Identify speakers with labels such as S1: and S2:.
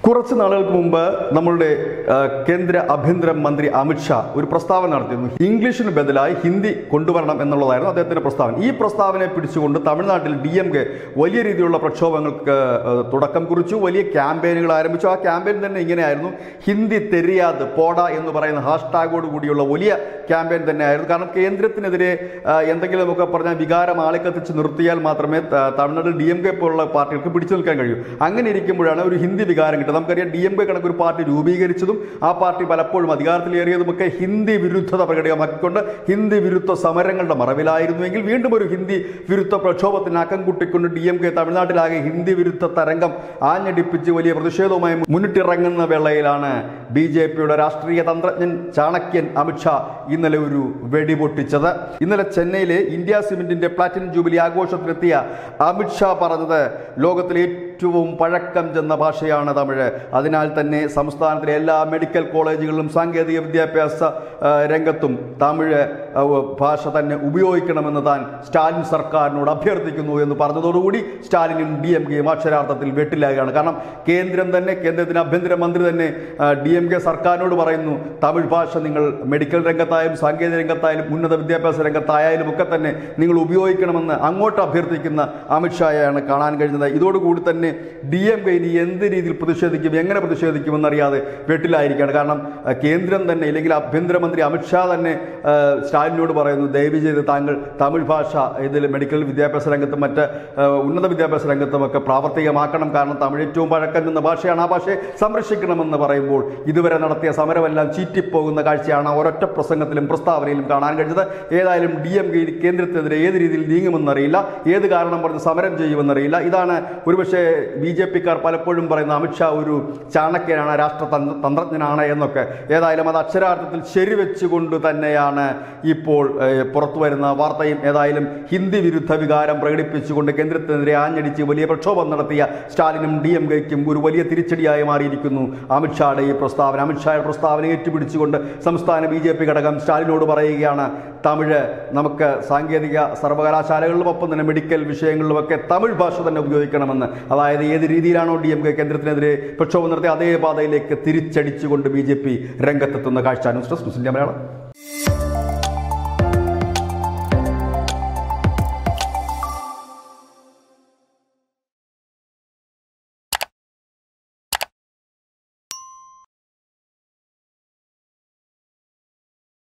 S1: കുറച്ച് നാളുകൾക്ക് മുമ്പ് നമ്മളുടെ ആ, കേന്ദ്ര ആഭ്യന്തര മന്ത്രി അമിത്ഷാ ഒരു പ്രസ്താവന നടത്തിയിരുന്നു ഇംഗ്ലീഷിന് ബദലായി ഹിന്ദി കൊണ്ടുവരണം എന്നുള്ളതായിരുന്നു അദ്ദേഹത്തിന്റെ പ്രസ്താവന ഈ പ്രസ്താവനയെ പിടിച്ചുകൊണ്ട് തമിഴ്നാട്ടിൽ ഡി എം കെ വലിയ രീതിയിലുള്ള പ്രക്ഷോഭങ്ങൾക്ക് ആ, തുടക്കം കുറിച്ചു വലിയ ക്യാമ്പയിനുകൾ ആരംഭിച്ചു ആ ക്യാമ്പയിൻ തന്നെ ഇങ്ങനെയായിരുന്നു ഹിന്ദി തെരിയാത് പോട എന്ന് പറയുന്ന ഹാഷ്ടാഗോട് കൂടിയുള്ള വലിയ ക്യാമ്പയിൻ തന്നെയായിരുന്നു കാരണം കേന്ദ്രത്തിനെതിരെ ആ, എന്തെങ്കിലുമൊക്കെ പറഞ്ഞാൽ വികാരം ആളിക്കത്തിച്ച് നിർത്തിയാൽ മാത്രമേ ത- തമിഴ്നാട് ഡി എം കെ പോലുള്ള പാർട്ടികൾക്ക് പിടിച്ചു നിൽക്കാൻ കഴിയൂ അങ്ങനെ ഇരിക്കുമ്പോഴാണ് ഒരു ഹിന്ദി വികാരം കിട്ടുന്നത് നമുക്കറിയാം ഡി എം കെ കണക്ക് ഒരു പാർട്ടി രൂപീകരിച്ചതും ആ പാർട്ടി പലപ്പോഴും അധികാരത്തിലേറിയതുമൊക്കെ ഹിന്ദി വിരുദ്ധത പ്രകടിതമാക്കിക്കൊണ്ട് ഹിന്ദി വിരുദ്ധ സമരങ്ങളുടെ മറവിലായിരുന്നുവെങ്കിൽ വീണ്ടും ഒരു ഹിന്ദി വിരുദ്ധ പ്രക്ഷോഭത്തിന് അക്കം കൂട്ടിക്കൊണ്ട് ഡി എം കെ തമിഴ്നാട്ടിലാകെ ഹിന്ദി വിരുദ്ധ തരംഗം ആഞ്ഞടിപ്പിച്ച് വലിയ പ്രതിഷേധവുമായി മുന്നിട്ടിറങ്ങുന്ന വേളയിലാണ് ബി ജെ പിയുടെ രാഷ്ട്രീയ തന്ത്രജ്ഞൻ ചാണക്യൻ അമിത്ഷാ ഇന്നലെ ഒരു വെടിപൊട്ടിച്ചത് ഇന്നലെ ചെന്നൈയിലെ ഇന്ത്യ സിമെന്റിന്റെ പ്ലാറ്റിനം ജൂബിലി ആഘോഷത്തിലെത്തിയ അമിത്ഷാ പറഞ്ഞത് ലോകത്തിലെ ഏറ്റവും പഴക്കം ചെന്ന ഭാഷയാണ് തമിഴ് അതിനാൽ തന്നെ സംസ്ഥാനത്തിലെ എല്ലാ മെഡിക്കൽ കോളേജുകളിലും സാങ്കേതിക വിദ്യാഭ്യാസ ആ, രംഗത്തും തമിഴ് ആ, ഭാഷ തന്നെ ഉപയോഗിക്കണമെന്ന് താൻ സ്റ്റാലിൻ സർക്കാരിനോട് അഭ്യർത്ഥിക്കുന്നു എന്ന് പറഞ്ഞതോടുകൂടി സ്റ്റാലിനും ഡി എം കെയും അക്ഷരാർത്ഥത്തിൽ വെട്ടിലാകുകയാണ് കാരണം കേന്ദ്രം തന്നെ കേന്ദ്രത്തിന് ആഭ്യന്തര മന്ത്രി തന്നെ ഡി എം കെ സർക്കാരിനോട് പറയുന്നു തമിഴ് ഭാഷ നിങ്ങൾ മെഡിക്കൽ രംഗത്തായാലും സാങ്കേതിക രംഗത്തായാലും ഉന്നത വിദ്യാഭ്യാസ രംഗത്തായാലും ഒക്കെ തന്നെ നിങ്ങൾ ഉപയോഗിക്കണമെന്ന് അങ്ങോട്ട് അഭ്യർത്ഥിക്കുന്ന അമിത്ഷായാണ് കാണാൻ കഴിയുന്നത് ഇതോടുകൂടി തന്നെ ഡി എം കെ ഇനി എന്ത് രീതിയിൽ പ്രതിഷേധിക്കും എങ്ങനെ പ്രതിഷേധിക്കുമെന്നറിയാതെ വെട്ടിലായിരിക്കുകയാണ് കാരണം അഹ്, കേന്ദ്രം തന്നെ ഇല്ലെങ്കിൽ ആഭ്യന്തരമന്ത്രി അമിത്ഷാ തന്നെ അഹ്, സ്റ്റാലിനോട് പറയുന്നു ദയവ് ചെയ്ത് താങ്കൾ തമിഴ് ഭാഷ ഇതിൽ മെഡിക്കൽ വിദ്യാഭ്യാസ രംഗത്തും മറ്റ് അഹ്, ഉന്നത വിദ്യാഭ്യാസ രംഗത്തുമൊക്കെ പ്രാവർത്തികമാക്കണം കാരണം തമിഴ് ഏറ്റവും പഴക്കം നിന്ന ഭാഷയാണ് ആ ഭാഷയെ സംരക്ഷിക്കണമെന്ന് പറയുമ്പോൾ ഇതുവരെ നടത്തിയ സമരമെല്ലാം ചീറ്റിപ്പോകുന്ന കാഴ്ചയാണ് ആ ഒരൊറ്റ പ്രസംഗത്തിലും പ്രസ്താവനയിലും കാണാൻ കഴിഞ്ഞത് ഏതായാലും ഡി എം കെ കേന്ദ്രത്തിനെതിരെ ഏത് രീതിയിൽ നീങ്ങുമെന്നറിയില്ല ഏത് കാരണം പറഞ്ഞ് സമരം ചെയ്യുമെന്നറിയില്ല ഇതാണ് ഒരുപക്ഷെ ബി ജെ പിക്കാർ പലപ്പോഴും പറയുന്ന അമിത്ഷാ ഒരു ചാണക്യനാണ് രാഷ്ട്ര തന്ത്ര- തന്ത്രജ്ഞനാണ് എന്നൊക്കെ ഏതായാലും അത് അക്ഷരാർത്ഥത്തിൽ ശരിവെച്ചുകൊണ്ട് തന്നെയാണ് ഇപ്പോൾ ഏഹ്, പുറത്തു വരുന്ന വാർത്തയും ഏതായാലും ഹിന്ദി വിരുദ്ധ വികാരം പ്രകടിപ്പിച്ചുകൊണ്ട് കേന്ദ്രത്തിനെതിരെ ആഞ്ഞടിച്ച് വലിയ പ്രക്ഷോഭം നടത്തിയ സ്റ്റാലിനും ഡി എം കെക്കും ഒരു വലിയ തിരിച്ചടിയായി മാറിയിരിക്കുന്നു അമിത്ഷായുടെ ഈ പ്രസ്താവന അമിത്ഷായുടെ പ്രസ്താവന ഏറ്റുപിടിച്ചുകൊണ്ട് സംസ്ഥാന ബി ജെ പി ഘടകം സ്റ്റാലിനോട് പറയുകയാണ് തമിഴ് നമുക്ക് സാങ്കേതിക സർവകലാശാലകളിലും ഒപ്പം തന്നെ മെഡിക്കൽ വിഷയങ്ങളിലുമൊക്കെ തമിഴ് ഭാഷ തന്നെ ഉപയോഗിക്കണമെന്ന് അതായത് ഏത് രീതിയിലാണോ ഡി എം കെ കേന്ദ്രത്തിനെതിരെ പ്രക്ഷോഭം നടത്തി അതേ പാതയിലേക്ക് തിരിച്ചടിച്ചുകൊണ്ട് ബി ജെ പി രംഗത്തെത്തുന്ന കാഴ്ച ന്യൂസ് ഡെസ്ക് മുസ്ലിം മലയാളം